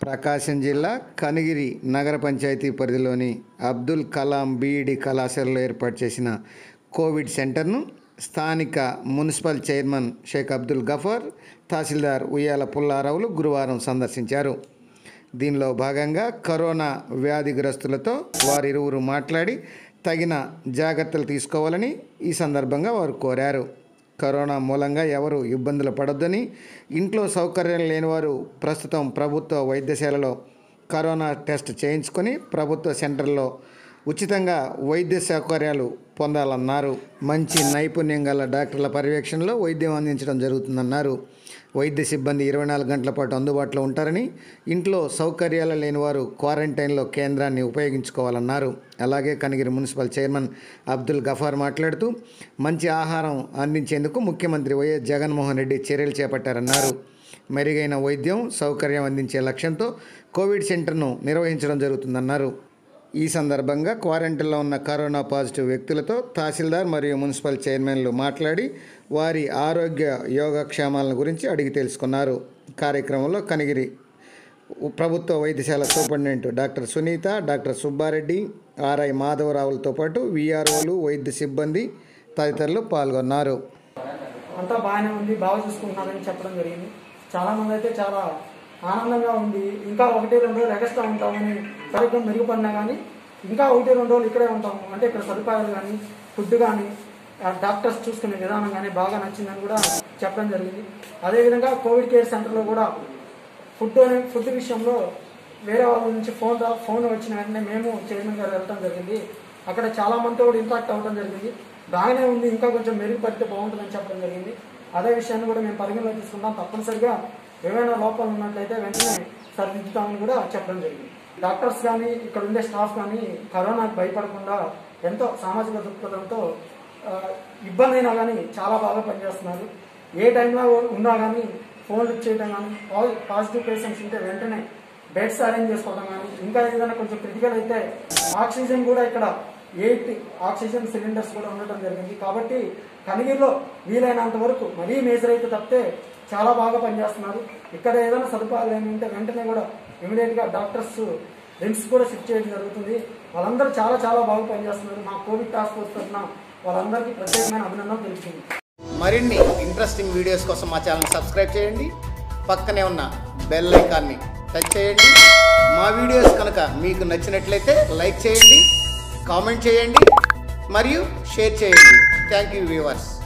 ప్రకాశం జిల్లా కనిగిరి నగర పంచాయతీ పరిధిలోని అబ్దుల్ కలాం బీఈడి కళాశాలలో ఏర్పాటు చేసిన కోవిడ్ సెంటర్ను స్థానిక మున్సిపల్ చైర్మన్ షేక్ అబ్దుల్ గఫర్ తహసీల్దార్ ఉయ్యాల పుల్లారావులు గురువారం సందర్శించారు దీనిలో భాగంగా కరోనా వ్యాధిగ్రస్తులతో వారిరువురు మాట్లాడి తగిన జాగ్రత్తలు తీసుకోవాలని ఈ సందర్భంగా వారు కోరారు కరోనా మూలంగా ఎవరు ఇబ్బందులు పడొద్దని ఇంట్లో సౌకర్యాలు లేనివారు ప్రస్తుతం ప్రభుత్వ వైద్యశాలలో కరోనా టెస్ట్ చేయించుకొని ప్రభుత్వ సెంటర్లో ఉచితంగా వైద్య సౌకర్యాలు పొందాలన్నారు మంచి నైపుణ్యం గల డాక్టర్ల పర్యవేక్షణలో వైద్యం అందించడం జరుగుతుందన్నారు వైద్య సిబ్బంది ఇరవై నాలుగు గంటల పాటు అందుబాటులో ఉంటారని ఇంట్లో సౌకర్యాలు లేని వారు క్వారంటైన్లో కేంద్రాన్ని ఉపయోగించుకోవాలన్నారు అలాగే కనిగిరి మున్సిపల్ చైర్మన్ అబ్దుల్ గఫార్ మాట్లాడుతూ మంచి ఆహారం అందించేందుకు ముఖ్యమంత్రి వైఎస్ జగన్మోహన్ రెడ్డి చర్యలు చేపట్టారన్నారు మెరుగైన వైద్యం సౌకర్యం అందించే లక్ష్యంతో కోవిడ్ సెంటర్ను నిర్వహించడం జరుగుతుందన్నారు ఈ సందర్భంగా క్వారంటైన్లో ఉన్న కరోనా పాజిటివ్ వ్యక్తులతో తహసీల్దార్ మరియు మున్సిపల్ చైర్మన్లు మాట్లాడి వారి ఆరోగ్య యోగక్షేమాలను గురించి అడిగి తెలుసుకున్నారు కార్యక్రమంలో కనిగిరి ప్రభుత్వ వైద్యశాల superintendent doctor Sunitha doctor Subba Reddy RI మాధవరావులతో పాటు విఆర్ఓలు వైద్య సిబ్బంది తదితరులు పాల్గొన్నారు అంతా బాగానే ఉంది బాగా చూసుకుంటున్నారని చెప్పడం జరిగింది చాలా మంది అయితే చాలా ఆనందంగా ఉంది ఇంకా ఒకటి రెండు రోజులు ఎగస్ట్రా ఉంటామని సరిగ్గా మెరుగుపడినా కానీ ఇంకా ఒకటి రెండు రోజులు ఇక్కడే ఉంటాము అంటే ఇక్కడ సదుపాయాలు కానీ ఫుడ్ కానీ డాక్టర్స్ చూసుకునే విధానం కానీ బాగా నచ్చిందని కూడా చెప్పడం జరిగింది అదేవిధంగా కోవిడ్ కేర్ సెంటర్లో కూడా ఫుడ్ అనే ఫుడ్ విషయంలో వేరే వాళ్ళ నుంచి ఫోన్ రా ఫోన్ వచ్చిన వెంటనే మేము చైర్మన్ గారు వెళ్ళడం జరిగింది అక్కడ చాలా మందితో కూడా ఇంపాక్ట్ అవ్వడం జరిగింది బాగానే ఉంది ఇంకా కొంచెం మెరుగుపడితే బాగుంటుందని చెప్పడం జరిగింది అదే విషయాన్ని కూడా మేము పరిగణలో తీసుకుంటాం తప్పనిసరిగా ఏమైనా లోపాలు ఉన్నట్లయితే వెంటనే సరిదిద్దుతామని కూడా చెప్పడం జరిగింది డాక్టర్స్ కానీ ఇక్కడ ఉండే స్టాఫ్ కానీ కరోనాకు భయపడకుండా ఎంతో సామాజిక దృక్పథంతో ఆ, ఇబ్బంది అయినా కానీ చాలా బాగా పనిచేస్తున్నారు ఏ టైంలో ఉన్నా కానీ ఫోన్ లిఫ్ట్ చేయడం కానీ పా- పాజిటివ్ పేషెంట్స్ ఉంటే వెంటనే బెడ్స్ అరేంజ్ చేసుకోవడం కానీ ఇంకా ఏదైనా కొంచెం క్రిటికల్ అయితే ఆక్సిజన్ కూడా ఇక్కడ ఎయిట్ ఆక్సిజన్ సిలిండర్స్ కూడా ఉండటం జరిగింది కాబట్టి కనిగిరిలో వీలైనంత వరకు మరీ మేజర్ అయితే తప్పితే చాలా బాగా పనిచేస్తున్నారు ఇక్కడ ఏదైనా సదుపాయాలు ఏమి ఉంటే వెంటనే కూడా ఇమీడియట్ గా డాక్టర్స్ రిమ్స్ కూడా షిఫ్ట్ చేయడం జరుగుతుంది వాళ్ళందరూ చాలా చాలా బాగా పనిచేస్తున్నారు మా కోవిడ్ టాస్క్ ఫోర్స్ తరఫున వాళ్ళందరికీ ప్రత్యేకమైన అభినందనలు తెలుపుతుంది మరిన్ని ఇంట్రెస్టింగ్ వీడియోస్ కోసం మా ఛానల్ సబ్స్క్రైబ్ చేయండి పక్కనే ఉన్న బెల్ ఐకాన్ని టచ్ చేయండి మా వీడియోస్ కనుక మీకు నచ్చినట్లయితే లైక్ చేయండి కామెంట్ చేయండి మరియు షేర్ చేయండి థ్యాంక్ యూ వ్యూవర్స్